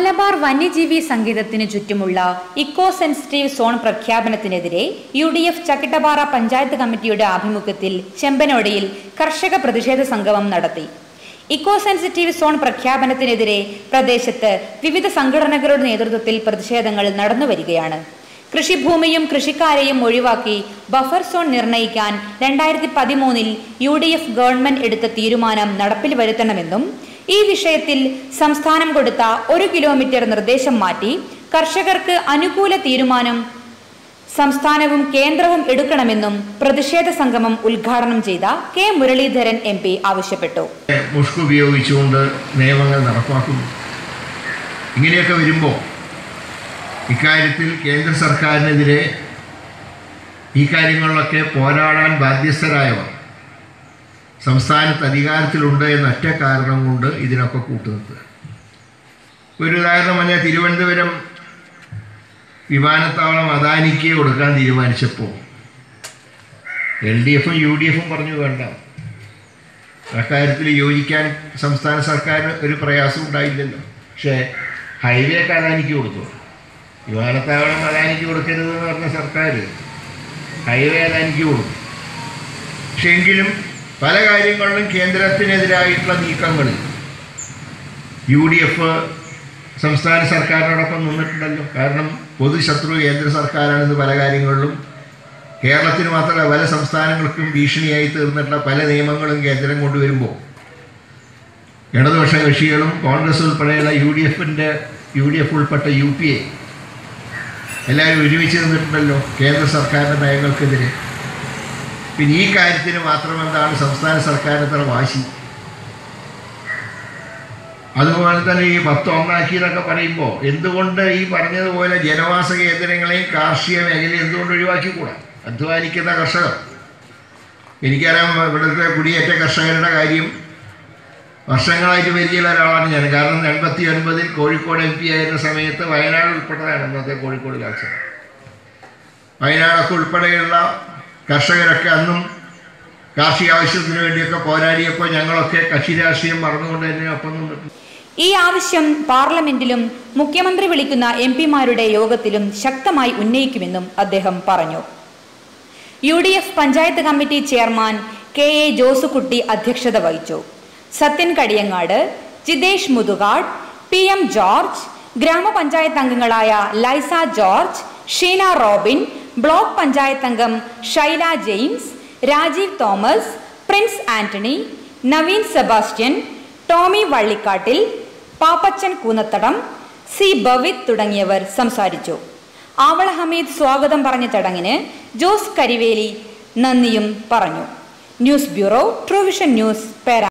മലബാർ വന്യജീവി സങ്കേതത്തിന് ചുറ്റുമുള്ള ഇക്കോ സെൻസിറ്റീവ് സോൺ പ്രഖ്യാപനത്തിനെതിരെ U D F Chakkittapara panchayat കമ്മിറ്റിയുടെ ആഭിമുഖ്യത്തിൽ ചെമ്പനോടയിൽ കർഷക പ്രതിഷേധ സംഗമം നടത്തി ഇക്കോ സെൻസിറ്റീവ് സോൺ പ്രഖ്യാപനത്തിനെതിരെ പ്രദേശത്ത് വിവിധ സംഘടനകളുടെ നേതൃത്വത്തിൽ പ്രതിഷേധങ്ങൾ നടന്നുവരികയാണ് കൃഷിഭൂമിയും കൃഷിക്കാരെയും ഒഴിവാക്കി ബഫർ സോൺ നിർണയിക്കാൻ രണ്ടായിരത്തി പതിമൂന്നിൽ യു ഡി എഫ് ഗവൺമെന്റ് എടുത്ത തീരുമാനം നടപ്പിൽ വരുത്തണമെന്നും ഈ വിഷയത്തിൽ സംസ്ഥാനം കൊടുത്ത ഒരു കിലോമീറ്റർ നിർദ്ദേശം മാറ്റി കർഷകർക്ക് അനുകൂല തീരുമാനം സംസ്ഥാനവും കേന്ദ്രവും എടുക്കണമെന്നും പ്രതിഷേധ സംഗമം ഉദ്ഘാടനം ചെയ്ത കെ മുരളീധരൻ എം പി ആവശ്യപ്പെട്ടു മുഷ്ക് ഉപയോഗിച്ചുകൊണ്ട് നിയമങ്ങൾ നടപ്പാക്കുന്നു ഇങ്ങനെയൊക്കെ വരുമ്പോൾ ഇക്കാര്യത്തിൽ കേന്ദ്ര സർക്കാരിനെതിരെ ഈ കാര്യങ്ങളിലൊക്കെ പോരാടാൻ ബാധ്യസ്ഥരായവർ സംസ്ഥാനത്ത് അധികാരത്തിലുണ്ട് എന്ന ഒറ്റ കാരണം കൊണ്ട് ഇതിനൊക്കെ കൂട്ടുനിൽക്കുക ഒരു ഉദാഹരണം പറഞ്ഞാൽ തിരുവനന്തപുരം വിമാനത്താവളം അദാനിക്ക് കൊടുക്കാൻ തീരുമാനിച്ചപ്പോൾ എൽ ഡി എഫും യു ഡി എഫും പറഞ്ഞു വേണ്ട അക്കാര്യത്തിൽ യോജിക്കാൻ സംസ്ഥാന സർക്കാരിന് ഒരു പ്രയാസം ഉണ്ടായില്ലല്ലോ പക്ഷേ ഹൈവേ ഒക്കെ അദാനിക്ക് കൊടുത്തു വിമാനത്താവളം അദാനിക്ക് കൊടുക്കരുത് എന്ന് പറഞ്ഞ സർക്കാർ ഹൈവേ അദാനിക്ക് കൊടുത്തു പക്ഷെ എങ്കിലും പല കാര്യങ്ങളിലും കേന്ദ്രത്തിനെതിരായിട്ടുള്ള നീക്കങ്ങളിൽ യു ഡി എഫ് സംസ്ഥാന സർക്കാരിനോടൊപ്പം നിന്നിട്ടുണ്ടല്ലോ കാരണം പൊതുശത്രു കേന്ദ്ര സർക്കാരാണെന്ന് പല കാര്യങ്ങളിലും കേരളത്തിന് മാത്രമല്ല പല സംസ്ഥാനങ്ങൾക്കും ഭീഷണിയായി തീർന്നിട്ടുള്ള പല നിയമങ്ങളും കേന്ദ്രം കൊണ്ടുവരുമ്പോൾ ഇടതുപക്ഷ കക്ഷികളും കോൺഗ്രസ് ഉൾപ്പെടെയുള്ള യു ഡി എഫിൻ്റെ യു ഡി എഫ് ഉൾപ്പെട്ട യു പി എ എല്ലാവരും ഒരുമിച്ച് നിന്നിട്ടുണ്ടല്ലോ കേന്ദ്ര സർക്കാരിൻ്റെ നയങ്ങൾക്കെതിരെ പിന്നെ ഈ കാര്യത്തിന് മാത്രം എന്താണ് സംസ്ഥാന സർക്കാരിന് ഇത്ര വാശി അതുപോലെ തന്നെ ഈ പത്ത് ഒന്നാക്കി എന്നൊക്കെ പറയുമ്പോൾ എന്തുകൊണ്ട് ഈ പറഞ്ഞതുപോലെ ജനവാസ കേന്ദ്രങ്ങളെയും കാർഷിക മേഖലയും എന്തുകൊണ്ട് ഒഴിവാക്കിക്കൂടാ അധ്വാനിക്കുന്ന കർഷകർ എനിക്കറിയാം ഇവിടുത്തെ കുടിയേറ്റ കർഷകരുടെ കാര്യം വർഷങ്ങളായിട്ട് പരിചയമുള്ള ഒരാളാണ് ഞാൻ കാരണം എൺപത്തി ഒൻപതിൽ കോഴിക്കോട് എം പി ആയിരുന്ന സമയത്ത് വയനാട് ഉൾപ്പെട്ടതാണ് അന്നത്തെ കോഴിക്കോട് കാഴ്ച വയനാടൊക്കെ ഉൾപ്പെടെയുള്ള കർഷകരൊക്കെ അന്നും കാർഷിക ആവശ്യത്തിന് വേണ്ടിയൊക്കെ പോരാടിയപ്പോൾ ഞങ്ങളൊക്കെ കക്ഷി രാഷ്ട്രീയം മറന്നുകൊണ്ട് തന്നെ ഒപ്പം നിന്നിട്ടുണ്ട് ഈ ആവശ്യം പാർലമെന്റിലും മുഖ്യമന്ത്രി വിളിക്കുന്ന എം പിമാരുടെ യോഗത്തിലും ശക്തമായി ഉന്നയിക്കുമെന്നും അദ്ദേഹം പറഞ്ഞു U D F panchayat committee chairman K A Josekutty അധ്യക്ഷത വഹിച്ചു Sathyan Kadiyangad Jithesh Muthukad P M George ഗ്രാമപഞ്ചായത്ത് അംഗങ്ങളായ Laisa George Sheena Robin block panchayat അംഗം Shaila James Rajeev Thomas Prince Antony Naveen Sebastian Tomy Vallikkattil Pappachan Koonathadam C Bavith തുടങ്ങിയവർ സംസാരിച്ചു ആവള ഹമീദ് സ്വാഗതം പറഞ്ഞ ചടങ്ങിന് ജോസ് കരിവേലി നന്ദിയും പറഞ്ഞു ന്യൂസ് ബ്യൂറോ ട്രൂവിഷൻ ന്യൂസ് പേര